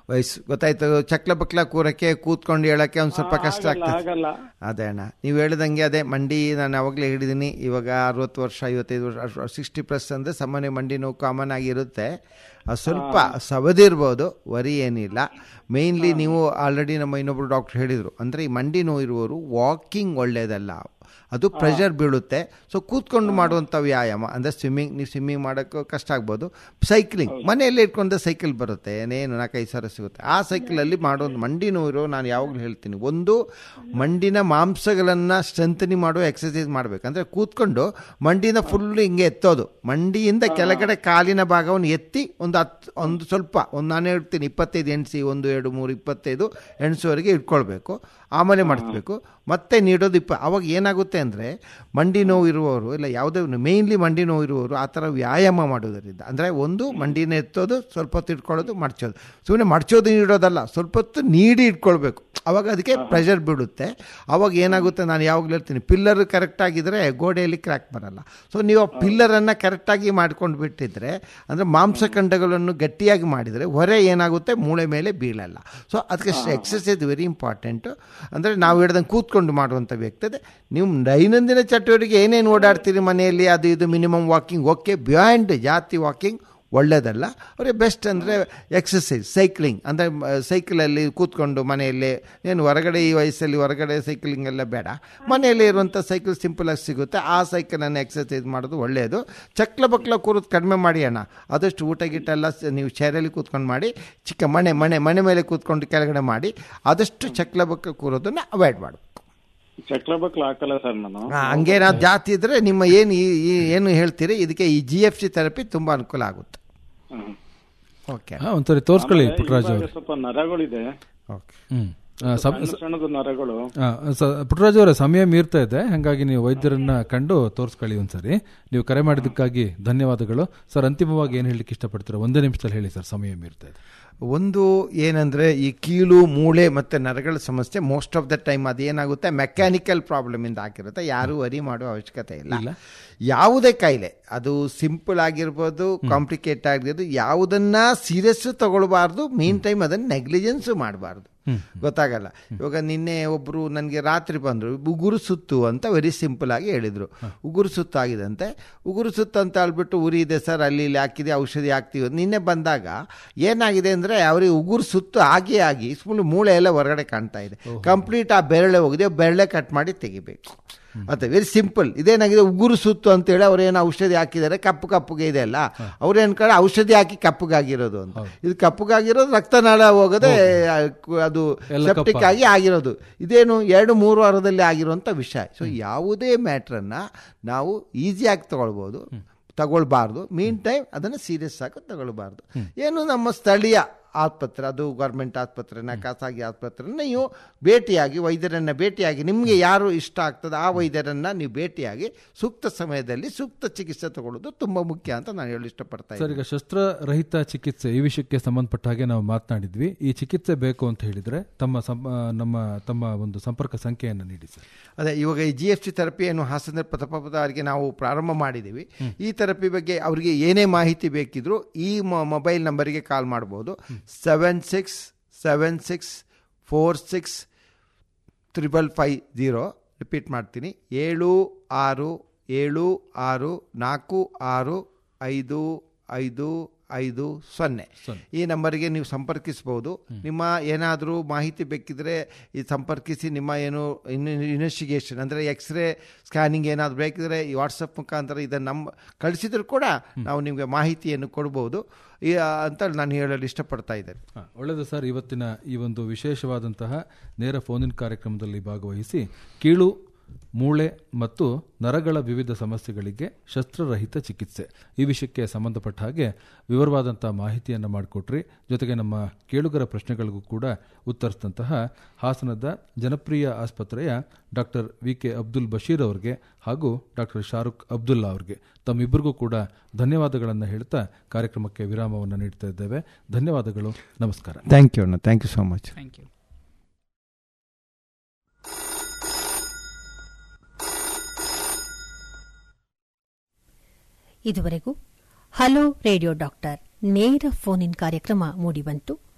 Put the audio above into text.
ವಯಸ್ಸು ಗೊತ್ತಾಯ್ತು ಚಕ್ಲ ಬಕ್ಲ ಕೂರಕ್ಕೆ ಕೂತ್ಕೊಂಡು ಹೇಳಕ್ಕೆ ಒಂದು ಸ್ವಲ್ಪ ಕಷ್ಟ ಆಗಲ್ಲ ಆಗ್ತದೆ ಆಗಲ್ಲ ಅದೇ ಅಣ್ಣ ನೀವು ಹೇಳಿದಂಗೆ ಅದೇ ಮಂಡಿ ನಾನು ಯಾವಾಗಲೇ ಹೇಳಿದ್ದೀನಿ ಇವಾಗ ಅರವತ್ತು ವರ್ಷ ಐವತ್ತೈದು ವರ್ಷ ಸಿಕ್ಸ್ಟಿ ಪ್ಲಸ್ ಅಂದರೆ ಸಾಮಾನ್ಯ ಮಂಡಿ ನೋವು ಕಾಮನ್ ಆಗಿರುತ್ತೆ ಅದು ಸ್ವಲ್ಪ ಸವದಿರ್ಬೋದು ವರಿ ಏನಿಲ್ಲ ಮೇಯ್ನ್ಲಿ ನೀವು ಆಲ್ರೆಡಿ ನಮ್ಮ ಇನ್ನೊಬ್ರು ಡಾಕ್ಟರ್ ಹೇಳಿದರು ಅಂದರೆ ಈ ಮಂಡಿ ನೋವು ಇರುವವರು ವಾಕಿಂಗ್ ಒಳ್ಳೆಯದಲ್ಲ ಅದು ಪ್ರೆಷರ್ ಬೀಳುತ್ತೆ ಸೊ ಕೂತ್ಕೊಂಡು ಮಾಡುವಂಥ ವ್ಯಾಯಾಮ ಅಂದರೆ ಸ್ವಿಮ್ಮಿಂಗ್ ನೀವು ಸ್ವಿಮ್ಮಿಂಗ್ ಮಾಡೋಕ್ಕೆ ಕಷ್ಟ ಆಗ್ಬೋದು ಸೈಕ್ಲಿಂಗ್ ಮನೆಯಲ್ಲೇ ಇಟ್ಕೊಂಡ ಸೈಕಲ್ ಬರುತ್ತೆ ಏನೇನು ನಾಲ್ಕೈದು ಸಾವಿರ ಸಿಗುತ್ತೆ ಆ ಸೈಕಲಲ್ಲಿ ಮಾಡೋ ಒಂದು ಮಂಡಿ ನೋವಿರೋ ನಾನು ಯಾವಾಗಲೂ ಹೇಳ್ತೀನಿ ಒಂದು ಮಂಡಿನ ಮಾಂಸಗಳನ್ನು ಸ್ಟ್ರೆಂಥನಿಂಗ್ ಮಾಡೋ ಎಕ್ಸಸೈಸ್ ಮಾಡಬೇಕು ಅಂದರೆ ಕೂತ್ಕೊಂಡು ಮಂಡಿನ ಫುಲ್ ಹಿಂಗೆ ಎತ್ತೋದು ಮಂಡಿಯಿಂದ ಕೆಳಗಡೆ ಕಾಲಿನ ಭಾಗವನ್ನು ಎತ್ತಿ ಒಂದು ಹತ್ತು ಒಂದು ಸ್ವಲ್ಪ ಒಂದು ನಾನು ಹೇಳ್ತೀನಿ ಇಪ್ಪತ್ತೈದು ಎಣ್ಸಿ ಒಂದು ಎರಡು ಮೂರು ಇಪ್ಪತ್ತೈದು ಎಣ್ಸುವರೆಗೆ ಇಟ್ಕೊಳ್ಬೇಕು ಆಮೇಲೆ ಮಾಡಿಸ್ಬೇಕು ಮತ್ತೆ ನೀಡೋದು ಇಪ್ಪ ಅವಾಗ ಏನಾಗುತ್ತೆ ಅಂದರೆ ಮಂಡಿ ನೋವು ಇರುವವರು ಇಲ್ಲ ಯಾವುದೇ ಮೇಯ್ನ್ಲಿ ಮಂಡಿ ನೋವು ಇರುವವರು ಆ ಥರ ವ್ಯಾಯಾಮ ಮಾಡೋದರಿಂದ ಅಂದರೆ ಒಂದು ಮಂಡಿನ ಎತ್ತೋದು ಸ್ವಲ್ಪ ಹೊತ್ತು ಇಟ್ಕೊಳ್ಳೋದು ಮಡ್ಚೋದು ಸುಮ್ಮನೆ ಮಡ್ಚೋದು ನೀಡೋದಲ್ಲ ಸ್ವಲ್ಪ ಹೊತ್ತು ನೀಡಿ ಇಟ್ಕೊಳ್ಬೇಕು ಅವಾಗ ಅದಕ್ಕೆ ಪ್ರೆಷರ್ ಬಿಡುತ್ತೆ ಅವಾಗ ಏನಾಗುತ್ತೆ ನಾನು ಯಾವಾಗಲೂ ಹೇಳ್ತೀನಿ ಪಿಲ್ಲರ್ ಕರೆಕ್ಟಾಗಿದ್ದರೆ ಗೋಡೆಯಲ್ಲಿ ಕ್ರ್ಯಾಕ್ ಬರಲ್ಲ ಸೊ ನೀವು ಆ ಪಿಲ್ಲರನ್ನು ಕರೆಕ್ಟಾಗಿ ಮಾಡ್ಕೊಂಡು ಬಿಟ್ಟಿದ್ರೆ ಅಂದರೆ ಮಾಂಸಖಂಡಗಳನ್ನು ಗಟ್ಟಿಯಾಗಿ ಮಾಡಿದರೆ ಹೊರೆ ಏನಾಗುತ್ತೆ ಮೂಳೆ ಮೇಲೆ ಬೀಳಲ್ಲ ಸೊ ಅದಕ್ಕೆ ಎಕ್ಸಸೈಸ್ ವೆರಿ ಇಂಪಾರ್ಟೆಂಟು ಅಂದರೆ ನಾವು ಹೇಳ್ದಂಗೆ ಕೂತ್ಕೊಂಡು ಮಾಡುವಂಥ ವ್ಯಕ್ತಿ ಅದೇ ನೀವು ದೈನಂದಿನ ಚಟುವಟಿಕೆ ಏನೇನು ಓಡಾಡ್ತೀರಿ ಮನೆಯಲ್ಲಿ ಅದು ಇದು ಮಿನಿಮಮ್ ವಾಕಿಂಗ್ ಓಕೆ ಬಿಯಾಂಡ್ ಜಾತಿ ವಾಕಿಂಗ್ ಒಳ್ಳೆಯದಲ್ಲ ಅವರಿಗೆ ಬೆಸ್ಟ್ ಅಂದರೆ ಎಕ್ಸಸೈಸ್ ಸೈಕ್ಲಿಂಗ್ ಅಂದರೆ ಸೈಕಲಲ್ಲಿ ಕೂತ್ಕೊಂಡು ಮನೆಯಲ್ಲೇ ಏನು ಹೊರಗಡೆ ಈ ವಯಸ್ಸಲ್ಲಿ ಹೊರಗಡೆ ಸೈಕ್ಲಿಂಗ್ ಎಲ್ಲ ಬೇಡ ಮನೆಯಲ್ಲೇ ಇರುವಂಥ ಸೈಕಲ್ ಸಿಂಪಲಾಗಿ ಸಿಗುತ್ತೆ ಆ ಸೈಕಲನ್ನು ಎಕ್ಸಸೈಸ್ ಮಾಡೋದು ಒಳ್ಳೆಯದು ಚಕ್ಲ ಬಕ್ಲ ಕೂರೋದು ಕಡಿಮೆ ಮಾಡಿ ಅಣ್ಣ ಆದಷ್ಟು ಊಟ ಗೀಟ ಎಲ್ಲ ಸ- ನೀವು ಚೇರಲ್ಲಿ ಕೂತ್ಕೊಂಡು ಮಾಡಿ ಚಿಕ್ಕ ಮನೆ ಮನೆ ಮನೆ ಮೇಲೆ ಕೂತ್ಕೊಂಡು ಕೆಳಗಡೆ ಮಾಡಿ ಆದಷ್ಟು ಚಕ್ಲ ಬಕ್ಲ ಕೂರೋದನ್ನು ಅವಾಯ್ಡ್ ಮಾಡು ಚಕ್ರ ಬಕ್ಲ ಹಾಕಲ್ಲ ಸರ್ ನಾನು ಆ, ಹಂಗೇನಾದ್ರು ಜಾತಿ ಇದ್ದರೆ ನಿಮ್ಮ ಏನು ಈ ಈ- ಏನು ಹೇಳ್ತೀರಿ ಇದಕ್ಕೆ ಈ ಜಿ ಎಫ್ ಸಿ ಥೆರಪಿ ತುಂಬ ಅನುಕೂಲ ಆಗುತ್ತೆ ಹ್ಮ್. ಓಕೆ ಹಾ ಒಂದ್ಸರಿ ತೋರಿಸ್ಕೊಳ್ಳಿ ಆಮೇಲೆ ಪುಟ್ಟರಾಜ್ ಇವಾಗ ಅವರು ಸ್ವಲ್ಪ ನರಗಳಿದೆ ಓಕೆ ಹ್ಮ್ ಆ, ಸಮ್- ಸಣ್ಣ ಸಣ್ಣದು ನರಗಳು ಆ, ಸ- ಪುಟ್ಟರಾಜ್ ಅವರ ಸಮಯ ಮೀರ್ತಾ ಇದೆ ಹಾಗಾಗಿ ನೀವು ವೈದ್ಯರನ್ನ ಕಂಡು ತೋರಿಸ್ಕೊಳ್ಳಿ ಒಂದ್ಸರಿ ನೀವು ಕರೆ ಮಾಡಿದ್ದಕ್ಕಾಗಿ ಧನ್ಯವಾದಗಳು ಸರ್ ಅಂತಿಮವಾಗಿ ಏನು ಹೇಳಲಿಕ್ಕೆ ಇಷ್ಟಪಡ್ತೀರಾ ಒಂದೇ ನಿಮಿಷದಲ್ಲಿ ಹೇಳಿ ಸರ್ ಸಮಯ ಮೀರ್ತಾ ಇದೆ ಒಂದು ಏನಂದರೆ ಈ ಕೀಲು ಮೂಳೆ ಮತ್ತು ನರಗಳ ಸಮಸ್ಯೆ ಮೋಸ್ಟ್ ಆಫ್ ದ ಟೈಮ್ ಅದೇನಾಗುತ್ತೆ ಮೆಕ್ಯಾನಿಕಲ್ ಪ್ರಾಬ್ಲಮಿಂದ ಆಗಿರುತ್ತೆ ಯಾರೂ ವರಿ ಮಾಡೋ ಅವಶ್ಯಕತೆ ಇಲ್ಲ ಯಾವುದೇ ಕಾಯಿಲೆ ಅದು ಸಿಂಪಲ್ ಆಗಿರ್ಬೋದು ಕಾಂಪ್ಲಿಕೇಟ್ ಆಗಿರ್ಬೋದು ಯಾವುದನ್ನ ಸೀರಿಯಸ್ ತಗೊಳ್ಬಾರ್ದು ಮೀನ್ ಟೈಮ್ ಅದನ್ನು ನೆಗ್ಲಿಜೆನ್ಸು ಮಾಡಬಾರ್ದು ಗೊತ್ತಾಗಲ್ಲ ಇವಾಗ ನಿನ್ನೆ ಒಬ್ಬರು ನನಗೆ ರಾತ್ರಿ ಬಂದರು ಉಗುರು ಸುತ್ತು ಅಂತ ವೆರಿ ಸಿಂಪಲ್ ಆಗಿ ಹೇಳಿದರು ಉಗುರು ಸುತ್ತು ಆಗಿದಂತೆ ಉಗುರು ಸುತ್ತು ಅಂತ ಹೇಳ್ಬಿಟ್ಟು ಉರಿ ಇದೆ ಸರ್ ಅಲ್ಲಿ ಇಲ್ಲಿ ಹಾಕಿದೆ ಔಷಧಿ ಹಾಕ್ತೀವಿ ನಿನ್ನೆ ಬಂದಾಗ ಏನಾಗಿದೆ ಅಂದರೆ ಅವ್ರಿಗೆ ಉಗುರು ಸುತ್ತು ಆಗಿ ಆಗಿ ಫುಲ್ ಮೂಳೆ ಎಲ್ಲ ಹೊರಗಡೆ ಕಾಣ್ತಾ ಇದೆ ಕಂಪ್ಲೀಟ್ ಆ ಬೆರಳೆ ಹೋಗಿದೆ ಬೆರಳೆ ಕಟ್ ಮಾಡಿ ತೆಗಿಬೇಕು ಮತ್ತೆ ವೆರಿ ಸಿಂಪಲ್ ಇದೇನಾಗಿದೆ ಉಗುರು ಸುತ್ತು ಅಂತೇಳಿ ಅವ್ರೇನು ಔಷಧಿ ಹಾಕಿದ್ದಾರೆ ಕಪ್ಪು ಕಪ್ಪುಗೆ ಇದೆ ಅಲ್ಲ ಅವ್ರೇನು ಕಡೆ ಔಷಧಿ ಹಾಕಿ ಕಪ್ಪಗಾಗಿರೋದು ಅಂತ ಇದು ಕಪ್ಪಗಾಗಿರೋದು ರಕ್ತನಾಳ ಹೋಗದೆ ಅದು ಎಲ್ಲ ಸೆಪ್ಟಿಕ್ ಕಪ್ಪಾಗಿ. ಆಗಿ ಆಗಿರೋದು ಇದೇನು ಎರಡು ಮೂರು ವಾರದಲ್ಲಿ ಆಗಿರುವಂಥ ವಿಷಯ ಸೊ ಯಾವುದೇ ಮ್ಯಾಟ್ರನ್ನು ನಾವು ಈಸಿಯಾಗಿ ತಗೊಳ್ಬೋದು ತಗೊಳ್ಬಾರ್ದು ಮೀನ್ ಟೈಮ್ ಅದನ್ನು ಸೀರಿಯಸ್ ಆಗಿ ತಗೊಳ್ಬಾರ್ದು ಏನು ನಮ್ಮ ಸ್ಥಳೀಯ ಆಸ್ಪತ್ರೆ ಅದು ಗೌರ್ಮೆಂಟ್ ಆಸ್ಪತ್ರೆನ ಖಾಸಗಿ ಆಸ್ಪತ್ರೆನ ನೀವು ಭೇಟಿಯಾಗಿ ವೈದ್ಯರನ್ನು ಭೇಟಿಯಾಗಿ ನಿಮಗೆ ಯಾರು ಇಷ್ಟ ಆಗ್ತದೆ ಆ ವೈದ್ಯರನ್ನು ನೀವು ಭೇಟಿಯಾಗಿ ಸೂಕ್ತ ಸಮಯದಲ್ಲಿ ಸೂಕ್ತ ಚಿಕಿತ್ಸೆ ತಗೊಳ್ಳೋದು ತುಂಬ ಮುಖ್ಯ ಅಂತ ನಾನು ಹೇಳಿ ಇಷ್ಟಪಡ್ತಾ ಸರ್ ಇದ್ದೀನಿ ಈಗ ಶಸ್ತ್ರರಹಿತ ಚಿಕಿತ್ಸೆ ಈ ವಿಷಯಕ್ಕೆ ಸಂಬಂಧಪಟ್ಟ ಹಾಗೆ ನಾವು ಮಾತನಾಡಿದ್ವಿ ಈ ಚಿಕಿತ್ಸೆ ಬೇಕು ಅಂತ ಹೇಳಿದ್ರೆ ತಮ್ಮ ಸಂ- ಆ, ನಮ್ಮ ತಮ್ಮ ಒಂದು ಸಂಪರ್ಕ ಸಂಖ್ಯೆಯನ್ನು ನೀಡಿ ಸರ್ ಅದೇ ಇವಾಗ ಈ ಜಿ ಎಫ್ ಸಿ ಥೆರಪಿಯನ್ನು ಹಾಸನ ಪ್ರತಾಪದ ಅವರಿಗೆ ನಾವು ಪ್ರಾರಂಭ ಮಾಡಿದ್ದೀವಿ ಈ ಥೆರಪಿ ಬಗ್ಗೆ ಅವರಿಗೆ ಏನೇ ಮಾಹಿತಿ ಬೇಕಿದ್ರೂ ಈ ಮೊಬೈಲ್ ನಂಬರಿಗೆ ಕಾಲ್ ಮಾಡ್ಬೋದು seven six seven six four six triple five zero repeat ಮಾಡ್ತೀನಿ ಏಳು ಆರು ಏಳು ಆರು ನಾಲ್ಕು ಆರು ಐದು ಐದು ಐದು ಸೊನ್ನೆ ಈ ನಂಬರಿಗೆ ನೀವು ಸಂಪರ್ಕಿಸಬಹುದು ನಿಮ್ಮ ಏನಾದರೂ ಮಾಹಿತಿ ಬೇಕಿದ್ರೆ ಈ ಸಂಪರ್ಕಿಸಿ ನಿಮ್ಮ ಏನು ಇನ್ವೆಸ್ಟಿಗೇಷನ್ ಅಂದರೆ ಎಕ್ಸ್ರೇ ಸ್ಕ್ಯಾನಿಂಗ್ ಏನಾದರೂ ಬೇಕಿದ್ರೆ ಈ ವಾಟ್ಸಪ್ ಮುಖಾಂತರ ಇದನ್ನು ನಮ್ಮ ಕಳಿಸಿದ್ರು ಕೂಡ ನಾವು ನಿಮಗೆ ಮಾಹಿತಿಯನ್ನು ಕೊಡ್ಬೋದು ಈ, ಅಂತ ನಾನು ಹೇಳಲು ಇಷ್ಟಪಡ್ತಾ ಇದ್ದೇನೆ ಹಾ, ಒಳ್ಳೆಯದು ಸರ್ ಇವತ್ತಿನ ಈ ಒಂದು ವಿಶೇಷವಾದಂತಹ ನೇರ ಫೋನಿನ್ ಕಾರ್ಯಕ್ರಮದಲ್ಲಿ ಭಾಗವಹಿಸಿ ಕೀಳು ಮೂಳೆ ಮತ್ತು ನರಗಳ ವಿವಿಧ ಸಮಸ್ಯೆಗಳಿಗೆ ಶಸ್ತ್ರರಹಿತ ಚಿಕಿತ್ಸೆ ಈ ವಿಷಯಕ್ಕೆ ಸಂಬಂಧಪಟ್ಟ ಹಾಗೆ ವಿವರವಾದಂತಹ ಮಾಹಿತಿಯನ್ನು ಮಾಡಿಕೊಟ್ರಿ ಜೊತೆಗೆ ನಮ್ಮ ಕೇಳುಗರ ಪ್ರಶ್ನೆಗಳಿಗೂ ಕೂಡ ಉತ್ತರಿಸಿದಂತಹ ಹಾಸನದ ಜನಪ್ರಿಯ ಆಸ್ಪತ್ರೆಯ doctor V K Abdul Basheer ಅವರಿಗೆ ಹಾಗೂ ಡಾಕ್ಟರ್ ಶಾರುಖ್ ಅಬ್ದುಲ್ಲಾ ಅವರಿಗೆ ತಮ್ಮಿಬ್ಬರಿಗೂ ಕೂಡ ಧನ್ಯವಾದಗಳನ್ನು ಹೇಳ್ತಾ ಕಾರ್ಯಕ್ರಮಕ್ಕೆ ವಿರಾಮವನ್ನು ನೀಡ್ತಾ ಇದ್ದೇವೆ ಧನ್ಯವಾದಗಳು ನಮಸ್ಕಾರ ಥ್ಯಾಂಕ್ ಯು ಅಣ್ಣ thank you so much thank you ಇದುವರೆಗೂ ಹಲೋ ರೇಡಿಯೋ ಡಾಕ್ಟರ್ ನೇರ ಫೋನ್ ಇನ್ ಕಾರ್ಯಕ್ರಮ ಮೂಡಿಬಂತು